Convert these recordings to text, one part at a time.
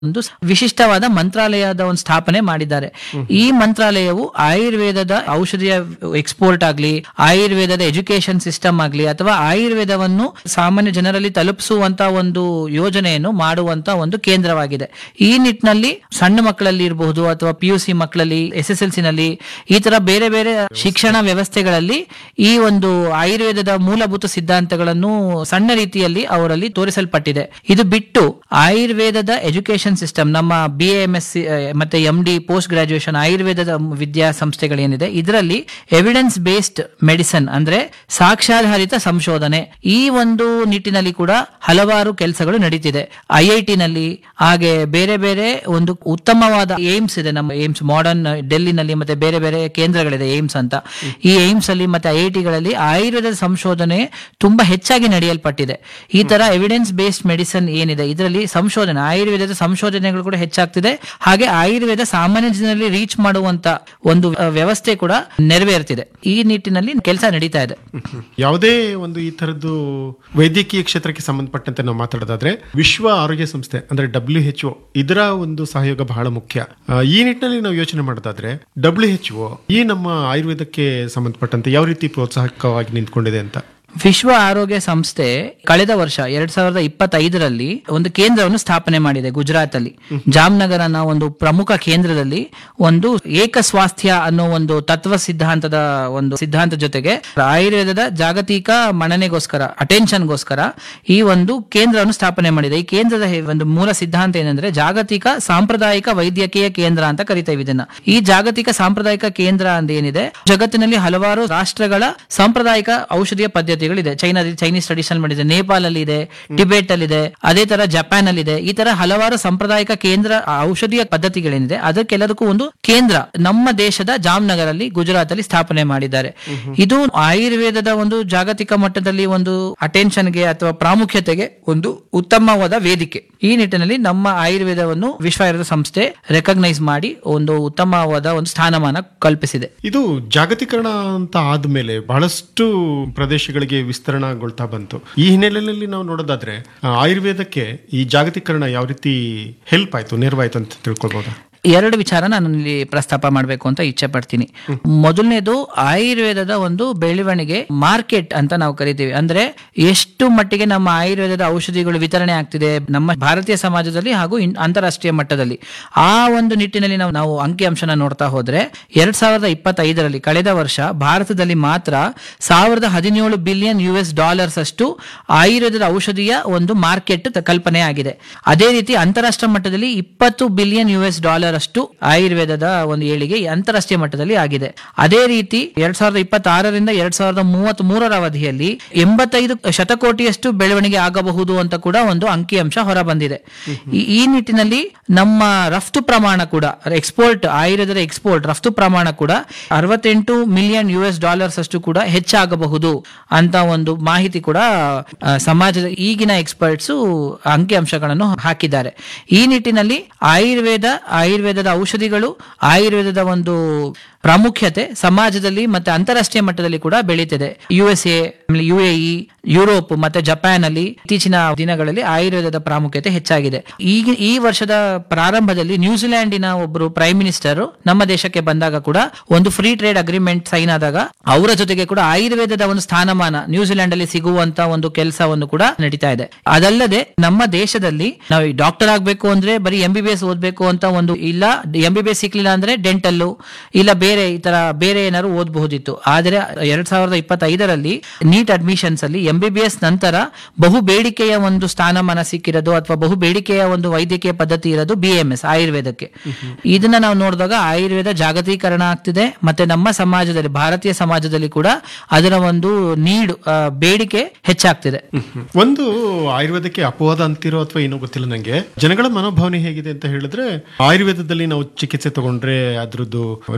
ಒಂದು ವಿಶಿಷ್ಟವಾದ ಮಂತ್ರಾಲಯದ ಒಂದು ಸ್ಥಾಪನೆ ಮಾಡಿದ್ದಾರೆ ಈ ಮಂತ್ರಾಲಯವು ಆಯುರ್ವೇದದ ಔಷಧಿಯ ಎಕ್ಸ್ಪೋರ್ಟ್ ಆಗ್ಲಿ ಆಯುರ್ವೇದದ ಎಜುಕೇಶನ್ ಸಿಸ್ಟಮ್ ಆಗ್ಲಿ ಅಥವಾ ಆಯುರ್ವೇದವನ್ನು ಸಾಮಾನ್ಯ ಜನರಲ್ಲಿ ತಲುಪಿಸುವಂತ ಒಂದು ಯೋಜನೆಯನ್ನು ಮಾಡುವಂತ ಒಂದು ಕೇಂದ್ರವಾಗಿದೆ ಈ ನಿಟ್ಟಿನಲ್ಲಿ ಸಣ್ಣ ಮಕ್ಕಳಲ್ಲಿ ಇರಬಹುದು ಅಥವಾ ಪಿ ಯು ಸಿ ಮಕ್ಕಳಲ್ಲಿ ಎಸ್ ಎಸ್ ಎಲ್ ಸಿ ನಲ್ಲಿ ಈ ತರ ಬೇರೆ ಬೇರೆ ಶಿಕ್ಷಣ ವ್ಯವಸ್ಥೆಗಳಲ್ಲಿ ಈ ಒಂದು ಆಯುರ್ವೇದದ ಮೂಲಭೂತ ಸಿದ್ಧಾಂತಗಳನ್ನು ಸಣ್ಣ ರೀತಿಯಲ್ಲಿ ಅವರಲ್ಲಿ ತೋರಿಸಲ್ಪಟ್ಟಿದೆ ಇದು ಬಿಟ್ಟು ಆಯುರ್ವೇದದ ಎಜುಕೇಶನ್ ಸಿಸ್ಟಮ್ ನಮ್ಮ ಬಿ ಎಂ ಎಸ್ ಮತ್ತೆ ಎಂ ಡಿ ಪೋಸ್ಟ್ ಗ್ರಾಜುಯೇಷನ್ ಆಯುರ್ವೇದದ ವಿದ್ಯಾ ಸಂಸ್ಥೆಗಳೇನಿದೆ ಇದರಲ್ಲಿ ಎವಿಡೆನ್ಸ್ ಬೇಸ್ಡ್ ಮೆಡಿಸನ್ ಅಂದ್ರೆ ಸಾಕ್ಷ್ಯಾಧಾರಿತ ಸಂಶೋಧನೆ ಈ ಒಂದು ನಿಟ್ಟಿನಲ್ಲಿ ಕೂಡ ಹಲವಾರು ಕೆಲಸಗಳು ನಡೀತಿದೆ ಐ ಐ ನಲ್ಲಿ ಹಾಗೆ ಬೇರೆ ಬೇರೆ ಒಂದು ಉತ್ತಮವಾದ ಏಮ್ಸ್ ಇದೆ ನಮ್ಮ ಏಮ್ಸ್ ಮಾಡರ್ನ್ ಡೆಲ್ಲಿನಲ್ಲಿ ಮತ್ತೆ ಬೇರೆ ಬೇರೆ ಕೇಂದ್ರಗಳಿದೆ ಏಮ್ಸ್ ಅಂತ ಈ ಏಮ್ಸ್ ಅಲ್ಲಿ ಮತ್ತೆ ಐ ಐ ಟಿಗಳಲ್ಲಿ ಆಯುರ್ವೇದ ಸಂಶೋಧನೆ ತುಂಬಾ ಹೆಚ್ಚಾಗಿ ನಡೆಯಲ್ಪಟ್ಟಿದೆ ಈ ತರ ಎವಿಡೆನ್ಸ್ ಬೇಸ್ಡ್ ಮೆಡಿಸನ್ ಏನಿದೆ ಇದರಲ್ಲಿ ಸಂಶೋಧನೆ ಆಯುರ್ವೇದದ ಸಂಶೋಧನೆಗಳು ಕೂಡ ಹೆಚ್ಚಾಗ್ತಿದೆ ಹಾಗೆ ಆಯುರ್ವೇದ ಸಾಮಾನ್ಯ ಜನರಲ್ಲಿ ರೀಚ್ ಮಾಡುವಂತ ಒಂದು ಅ, ವ್ಯವಸ್ಥೆ ಕೂಡ ನೆರವೇರ್ತಿದೆ ಈ ನಿಟ್ಟಿನಲ್ಲಿ ಕೆಲಸ ನಡೀತಾ ಇದೆ ಯಾವುದೇ ಒಂದು ಈ ತರದ್ದು ವೈದ್ಯಕೀಯ ಕ್ಷೇತ್ರಕ್ಕೆ ಸಂಬಂಧಪಟ್ಟಂತೆ ನಾವು ಮಾತಾಡೋದಾದ್ರೆ ವಿಶ್ವ ಆರೋಗ್ಯ ಸಂಸ್ಥೆ ಅಂದ್ರೆ ಡಬ್ಲ್ಯೂ ಎಚ್ ಒ ಇದರ ಒಂದು ಸಹಯೋಗ ಬಹಳ ಮುಖ್ಯ ಆ, ಈ ನಿಟ್ಟಿನಲ್ಲಿ ನಾವು ಯೋಚನೆ ಮಾಡೋದಾದ್ರೆ ಡಬ್ಲ್ಯೂ ಎಚ್ ಒ ಈ ನಮ್ಮ ಆಯುರ್ವೇದಕ್ಕೆ ಸಂಬಂಧಪಟ್ಟಂತೆ ಯಾವ ರೀತಿ ಪ್ರೋತ್ಸಾಹಕವಾಗಿ ನಿಂತ್ಕೊಂಡಿದೆ ಅಂತ ವಿಶ್ವ ಆರೋಗ್ಯ ಸಂಸ್ಥೆ ಕಳೆದ ವರ್ಷ ಎರಡ್ ಸಾವಿರದ ಇಪ್ಪತ್ತೈದರಲ್ಲಿ ಒಂದು ಕೇಂದ್ರವನ್ನು ಸ್ಥಾಪನೆ ಮಾಡಿದೆ ಗುಜರಾತ್ ಅಲ್ಲಿ ಜಾಮ್ನಗರ್ ಅನ್ನೋ ಒಂದು ಪ್ರಮುಖ ಕೇಂದ್ರದಲ್ಲಿ ಒಂದು ಏಕ ಸ್ವಾಸ್ಥ್ಯ ಅನ್ನೋ ಒಂದು ತತ್ವ ಸಿದ್ಧಾಂತದ ಒಂದು ಸಿದ್ಧಾಂತ ಜೊತೆಗೆ ಆಯುರ್ವೇದದ ಜಾಗತಿಕ ಮನ್ನಣೆಗೋಸ್ಕರ ಅಟೆನ್ಷನ್ಗೋಸ್ಕರ ಈ ಒಂದು ಕೇಂದ್ರವನ್ನು ಸ್ಥಾಪನೆ ಮಾಡಿದೆ ಈ ಕೇಂದ್ರದ ಹೆ- ಒಂದು ಮೂಲ ಸಿದ್ಧಾಂತ ಏನಂದ್ರೆ ಜಾಗತಿಕ ಸಾಂಪ್ರದಾಯಿಕ ವೈದ್ಯಕೀಯ ಕೇಂದ್ರ ಅಂತ ಕರಿತೇವೆ ಇದನ್ನ ಈ ಜಾಗತಿಕ ಸಾಂಪ್ರದಾಯಿಕ ಕೇಂದ್ರ ಅಂತ ಏನಿದೆ ಜಗತ್ತಿನಲ್ಲಿ ಹಲವಾರು ರಾಷ್ಟ್ರಗಳ ಸಾಂಪ್ರದಾಯಿಕ ಔಷಧಿಯ ಪದ್ಧತಿಗಳಿದೆ ಚೈನಾದಲ್ಲಿ ಚೈನೀಸ್ ಟ್ರೆಡಿಷನಲ್ ಮೆಡಿಸಿನ್ ನೇಪಾಲ್ ಅಲ್ಲಿ ಇದೆ ಟಿಬೆಟ್ ಅಲ್ಲಿ ಇದೆ ಅದೇ ತರ ಜಪಾನ್ ಅಲ್ಲಿ ಇದೆ ಈ ತರ ಹಲವಾರು ಸಾಂಪ್ರದಾಯಿಕ ಕೇಂದ್ರ ಆ ಔಷಧೀಯ ಪದ್ಧತಿಗಳೇನಿದೆ ಅದಕ್ಕೆಲ್ಲದಕ್ಕೂ ಒಂದು ಕೇಂದ್ರ ನಮ್ಮ ದೇಶದ ಜಾಮ್ನಗರ್ ಅಲ್ಲಿ ಗುಜರಾತ್ ಅಲ್ಲಿ ಸ್ಥಾಪನೆ ಮಾಡಿದ್ದಾರೆ ಇದು ಆಯುರ್ವೇದದ ಒಂದು ಜಾಗತಿಕ ಮಟ್ಟದಲ್ಲಿ ಒಂದು ಅಟೆನ್ಷನ್ಗೆ ಅಥವಾ ಪ್ರಾಮುಖ್ಯತೆಗೆ ಒಂದು ಉತ್ತಮವಾದ ವೇದಿಕೆ ಈ ನಿಟ್ಟಿನಲ್ಲಿ ನಮ್ಮ ಆಯುರ್ವೇದವನ್ನು ವಿಶ್ವ ಆಯುರ್ವೇದ ಸಂಸ್ಥೆ ರೆಕಗ್ನೈಸ್ ಮಾಡಿ ಒಂದು ಉತ್ತಮವಾದ ಒಂದು ಸ್ಥಾನಮಾನ ಕಲ್ಪಿಸಿದೆ ಇದು ಜಾಗತೀಕರಣ ಅಂತ ಆದ್ಮೇಲೆ ಬಹಳಷ್ಟು ಪ್ರದೇಶಗಳಿಗೆ ವಿಸ್ತರಣಗೊಳ್ತಾ ಬಂತು ಈ ಹಿನ್ನೆಲೆಯಲ್ಲಿ ನಾವು ನೋಡೋದಾದ್ರೆ ಆ, ಆಯುರ್ವೇದಕ್ಕೆ ಈ ಜಾಗತೀಕರಣ ಯಾವ ರೀತಿ ಹೆಲ್ಪ್ ಆಯ್ತು ನೆರವಾಯ್ತು ಅಂತ ತಿಳ್ಕೊಳ್ಬೋದಾ ಎರಡು ವಿಚಾರ ನಾನು ಇಲ್ಲಿ ಪ್ರಸ್ತಾಪ ಮಾಡಬೇಕು ಅಂತ ಇಚ್ಛೆ ಪಡ್ತೀನಿ ಮೊದಲನೇದು ಆಯುರ್ವೇದದ ಒಂದು ಬೆಳವಣಿಗೆ ಮಾರ್ಕೆಟ್ ಅಂತ ನಾವು ಕರಿತೀವಿ ಅಂದ್ರೆ ಎಷ್ಟು ಮಟ್ಟಿಗೆ ನಮ್ಮ ಆಯುರ್ವೇದದ ಔಷಧಿಗಳು ವಿತರಣೆ ಆಗ್ತಿದೆ ನಮ್ಮ ಭಾರತೀಯ ಸಮಾಜದಲ್ಲಿ ಹಾಗೂ ಇನ್- ಅಂತಾರಾಷ್ಟ್ರೀಯ ಮಟ್ಟದಲ್ಲಿ ಆ ಒಂದು ನಿಟ್ಟಿನಲ್ಲಿ ನಾವು ನಾವು ಅಂಕಿಅಂಶನ ನೋಡ್ತಾ ಹೋದ್ರೆ ಎರಡ್ ಸಾವಿರದ ಇಪ್ಪತ್ತೈದರಲ್ಲಿ ಕಳೆದ ವರ್ಷ ಭಾರತದಲ್ಲಿ ಮಾತ್ರ ಸಾವಿರದ ಹದಿನೇಳು ಬಿಲಿಯನ್ ಯು ಎಸ್ ಡಾಲರ್ಸ್ ಅಷ್ಟು ಆಯುರ್ವೇದದ ಔಷಧಿಯ ಒಂದು ಮಾರ್ಕೆಟ್ ಕಲ್ಪನೆ ಆಗಿದೆ ಅದೇ ರೀತಿ ಅಂತಾರಾಷ್ಟ್ರೀಯ ಮಟ್ಟದಲ್ಲಿ ಇಪ್ಪತ್ತು ಬಿಲಿಯನ್ ಯು ಎಸ್ ಡಾಲರ್ ಅಷ್ಟು ಆಯುರ್ವೇದದ ಒಂದು ಏಳಿಗೆ ಅಂತಾರಾಷ್ಟ್ರೀಯ ಮಟ್ಟದಲ್ಲಿ ಆಗಿದೆ ಅದೇ ರೀತಿ ಎರಡ್ ಸಾವಿರದ ಇಪ್ಪತ್ತಾರರಿಂದ ಎರಡ್ ಸಾವಿರದ ಮೂವತ್ತ್ ಮೂರರ ಅವಧಿಯಲ್ಲಿ ಎಂಬತ್ತೈದು ಶತಕೋಟಿಯಷ್ಟು ಬೆಳವಣಿಗೆ ಆಗಬಹುದು ಅಂತ ಕೂಡ ಒಂದು ಅಂಕಿಅಂಶ ಹೊರ ಬಂದಿದೆ ಈ- ಈ ನಿಟ್ಟಿನಲ್ಲಿ ನಮ್ಮ ರಫ್ತು ಪ್ರಮಾಣ ಕೂಡ ಎಕ್ಸ್ಪೋರ್ಟ್ ಆಯುರ್ವೇದದ ಎಕ್ಸ್ಪೋರ್ಟ್ ರಫ್ತು ಪ್ರಮಾಣ ಕೂಡ ಅರವತ್ತೆಂಟು ಮಿಲಿಯನ್ ಯು ಎಸ್ ಡಾಲರ್ಸ್ ಅಷ್ಟು ಕೂಡ ಹೆಚ್ಚಾಗಬಹುದು ಅಂತ ಒಂದು ಮಾಹಿತಿ ಕೂಡ ಆ, ಸಮಾಜದ ಈಗಿನ ಎಕ್ಸ್ಪರ್ಟ್ಸ್ ಅಂಕಿಅಂಶಗಳನ್ನು ಹಾಕಿದ್ದಾರೆ ಈ ನಿಟ್ಟಿನಲ್ಲಿ ಆಯುರ್ವೇದ ಆಯುರ್ವೇದದ ಔಷಧಿಗಳು ಆಯುರ್ವೇದದ ಒಂದು ಪ್ರಾಮುಖ್ಯತೆ ಸಮಾಜದಲ್ಲಿ ಮತ್ತೆ ಅಂತಾರಾಷ್ಟ್ರೀಯ ಮಟ್ಟದಲ್ಲಿ ಕೂಡ ಬೆಳೀತಿದೆ U S A U A E Europe ಮತ್ತೆ ಜಪಾನ್ ಅಲ್ಲಿ ಇತ್ತೀಚಿನ ದಿನಗಳಲ್ಲಿ ಆಯುರ್ವೇದದ ಪ್ರಾಮುಖ್ಯತೆ ಹೆಚ್ಚಾಗಿದೆ ಈಗ ಈ ವರ್ಷದ ಪ್ರಾರಂಭದಲ್ಲಿ ನ್ಯೂಜಿಲೆಂಡಿನ ಒಬ್ಬರು ಪ್ರೈಮ್ ಮಿನಿಸ್ಟರ್ ನಮ್ಮ ದೇಶಕ್ಕೆ ಬಂದಾಗ ಕೂಡ ಒಂದು ಫ್ರೀ ಟ್ರೇಡ್ ಅಗ್ರಿಮೆಂಟ್ ಸೈನ್ ಆದಾಗ ಅವರ ಜೊತೆಗೆ ಕೂಡ ಆಯುರ್ವೇದದ ಒಂದು ಸ್ಥಾನಮಾನ ನ್ಯೂಜಿಲೆಂಡ್ ಅಲ್ಲಿ ಸಿಗುವಂತ ಒಂದು ಕೆಲಸವನ್ನು ಕೂಡ ನಡೀತಾ ಇದೆ ಅದಲ್ಲದೆ ನಮ್ಮ ದೇಶದಲ್ಲಿ ನಾವು ಡಾಕ್ಟರ್ ಆಗ್ಬೇಕು ಅಂದ್ರೆ ಬರೀ ಎಂ ಬಿ ಬಿ ಎಸ್ ಓದ್ಬೇಕು ಅಂತ ಒಂದು ಇಲ್ಲ ಎಂ ಬಿ ಬಿ ಎಸ್ ಸಿಕ್ಲಿಲ್ಲ ಅಂದ್ರೆ ಡೆಂಟಲ್ಲು ಇಲ್ಲ ಬೇರೆ ಈ ತರ ಬೇರೆ ಏನಾದ್ರು ಓದಬಹುದಿತ್ತು ಆದ್ರೆ ಎರಡ್ ಸಾವಿರದ ಇಪ್ಪತ್ತೈದರಲ್ಲಿ ನೀಟ್ ಅಡ್ಮಿಷನ್ಸ್ ಅಲ್ಲಿ ಎಂ ಬಿ ಬಿ ಎಸ್ ನಂತರ ಬಹು ಬೇಡಿಕೆಯ ಒಂದು ಸ್ಥಾನಮಾನ ಸಿಕ್ಕಿರೋದು ಅಥವಾ ಬಹು ಬೇಡಿಕೆಯ ಒಂದು ವೈದ್ಯಕೀಯ ಪದ್ಧತಿ ಇರೋದು ಬಿ ಎಂ ಎಸ್ ಆಯುರ್ವೇದಕ್ಕೆ ಇದನ್ನ ನಾವು ನೋಡಿದಾಗ ಆಯುರ್ವೇದ ಜಾಗತೀಕರಣ ಆಗ್ತಿದೆ ಮತ್ತೆ ನಮ್ಮ ಸಮಾಜದಲ್ಲಿ ಭಾರತೀಯ ಸಮಾಜದಲ್ಲಿ ಕೂಡ ಅದರ ಒಂದು ನೀಡು ಆ, ಬೇಡಿಕೆ ಹೆಚ್ಚಾಗ್ತಿದೆ ಒಂದು ಆಯುರ್ವೇದಕ್ಕೆ ಅಪವಾದ ಅಂತಿರೋ ಅಥವಾ ಏನೋ ಗೊತ್ತಿಲ್ಲ ನಂಗೆ ಜನಗಳ ಮನೋಭಾವನೆ ಹೇಗಿದೆ ಅಂತ ಹೇಳಿದ್ರೆ ಆಯುರ್ವೇದದಲ್ಲಿ ನಾವು ಚಿಕಿತ್ಸೆ ತಗೊಂಡ್ರೆ ಅದ್ರದ್ದು ರಿಕವರಿ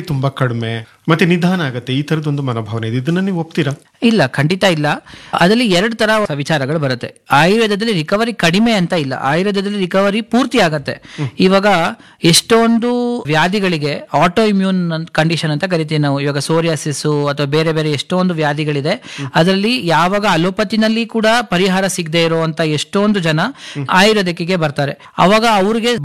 ತುಂಬಾ ಕಡಿಮೆ ಮತ್ತೆ ನಿಧಾನ ಆಗತ್ತೆ ಈ ತರದೊಂದು ಮನೋಭಾವನೆ ಇದೆ ಇದನ್ನ ನೀವು ಒಪ್ತೀರಾ ಇಲ್ಲ ಖಂಡಿತ ಇಲ್ಲ ಅದರಲ್ಲಿ ಎರಡು ತರ ವಿಚಾರಗಳು ಬರುತ್ತೆ ಆಯುರ್ವೇದದಲ್ಲಿ ರಿಕವರಿ ಕಡಿಮೆ ಅಂತ ಇಲ್ಲ ಆಯುರ್ವೇದದಲ್ಲಿ ರಿಕವರಿ ಪೂರ್ತಿ ಆಗತ್ತೆ ಇವಾಗ ಎಷ್ಟೊಂದು ವ್ಯಾಧಿಗಳಿಗೆ ಆಟೋ ಇಮ್ಯೂನ್ ಕಂಡೀಷನ್ ಅಂತ ಕರಿತೀವಿ ನಾವು ಇವಾಗ ಸೋರಿಯಾಸಿಸ್ ಅಥವಾ ಬೇರೆ ಬೇರೆ ಎಷ್ಟೊಂದು ವ್ಯಾಧಿಗಳಿದೆ ಅದರಲ್ಲಿ ಯಾವಾಗ ಅಲೋಪತಿನಲ್ಲಿ ಕೂಡ ಪರಿಹಾರ ಸಿಗದೆ ಇರುವಂತ ಎಷ್ಟೊಂದು ಜನ ಆಯುರ್ವೇದಿಕಿಗೆ ಬರ್ತಾರೆ ಅವಾಗ ಅವ್ರಿಗೆ